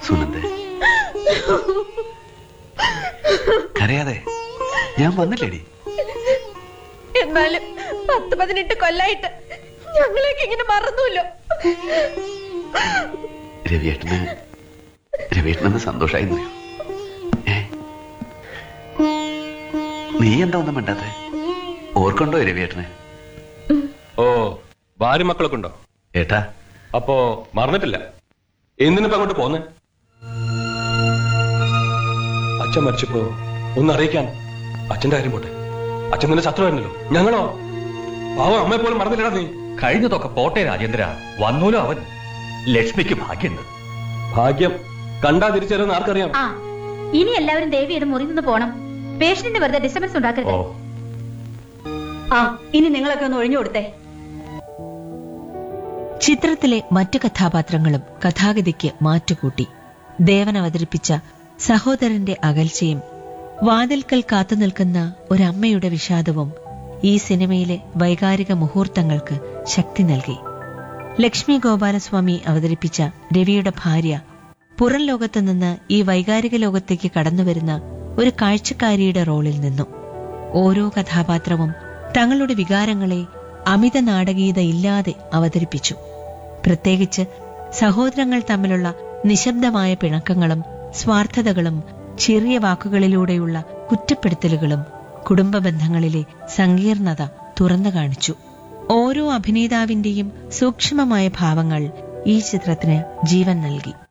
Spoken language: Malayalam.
സുനന്ദ കരയാതെ ഞാൻ വന്നില്ലേടി എന്നാലും പത്ത് പതിനെട്ട് കൊല്ലായിട്ട് ഞങ്ങളെയൊക്കെ ഇങ്ങനെ മറന്നുല്ലോ രവിയേട്ടന് രവിയേട്ടനെന്ന് സന്തോഷമായി ഏ നീ എന്താ ഒന്നും മിണ്ടാത്തെ ഓർക്കുണ്ടോ രവിയേട്ടനെ ഓ ഭാര്യ മക്കളൊക്കെ ഉണ്ടോ ഏട്ടാ അപ്പോ മറന്നിട്ടില്ല എന്തിനിപ്പോ അങ്ങോട്ട് പോന്നെ അച്ഛൻ മരിച്ചപ്പോ ഒന്ന് അറിയിക്കാൻ അച്ഛന്റെ കാര്യം പോട്ടെ അച്ഛൻ നിന്റെ ശത്രുവായിരുന്നല്ലോ ഞങ്ങളോ പാവം അമ്മയെ പോലും മറന്നില്ലടാ നീ കഴിഞ്ഞതൊക്കെ പോട്ടെ രാജേന്ദ്ര വന്നൂലോ അവൻ ലക്ഷ്മിക്ക് ഭാഗ്യമുണ്ട് ഭാഗ്യം കണ്ടാ തിരിച്ചറിയുന്ന ആർക്കറിയാം ആ ഇനി എല്ലാവരും ദേവിയുടെ മുറി നിന്ന് പോണം പേഷ്യന്റിന് വെറുതെ ഡിസ്റ്റർബൻസ് ഓ ഉണ്ടാക്കരുത് ആ ഇനി നിങ്ങളൊക്കെ ഒന്ന് ഒഴിഞ്ഞു കൊടുത്തേ ചിത്രത്തിലെ മറ്റു കഥാപാത്രങ്ങളും കഥാഗതിക്ക് മാറ്റുകൂട്ടി ദേവൻ അവതരിപ്പിച്ച സഹോദരന്റെ അകൽച്ചയും വാതിൽക്കൽ കാത്തുനിൽക്കുന്ന ഒരമ്മയുടെ വിഷാദവും ഈ സിനിമയിലെ വൈകാരിക മുഹൂർത്തങ്ങൾക്ക് ശക്തി നൽകി ലക്ഷ്മി ഗോപാലസ്വാമി അവതരിപ്പിച്ച രവിയുടെ ഭാര്യ പുറം ലോകത്തു നിന്ന് ഈ വൈകാരിക ലോകത്തേക്ക് കടന്നുവരുന്ന ഒരു കാഴ്ചക്കാരിയുടെ റോളിൽ നിന്നു ഓരോ കഥാപാത്രവും തങ്ങളുടെ വികാരങ്ങളെ അമിത നാടകീയത ഇല്ലാതെ അവതരിപ്പിച്ചു പ്രത്യേകിച്ച് സഹോദരങ്ങൾ തമ്മിലുള്ള നിശബ്ദമായ പിണക്കങ്ങളും സ്വാർത്ഥതകളും ചെറിയ വാക്കുകളിലൂടെയുള്ള കുറ്റപ്പെടുത്തലുകളും കുടുംബ ബന്ധങ്ങളിലെ സങ്കീർണത തുറന്നു കാണിച്ചു ഓരോ അഭിനേതാവിന്റെയും സൂക്ഷ്മമായ ഭാവങ്ങൾ ഈ ചിത്രത്തിന് ജീവൻ നൽകി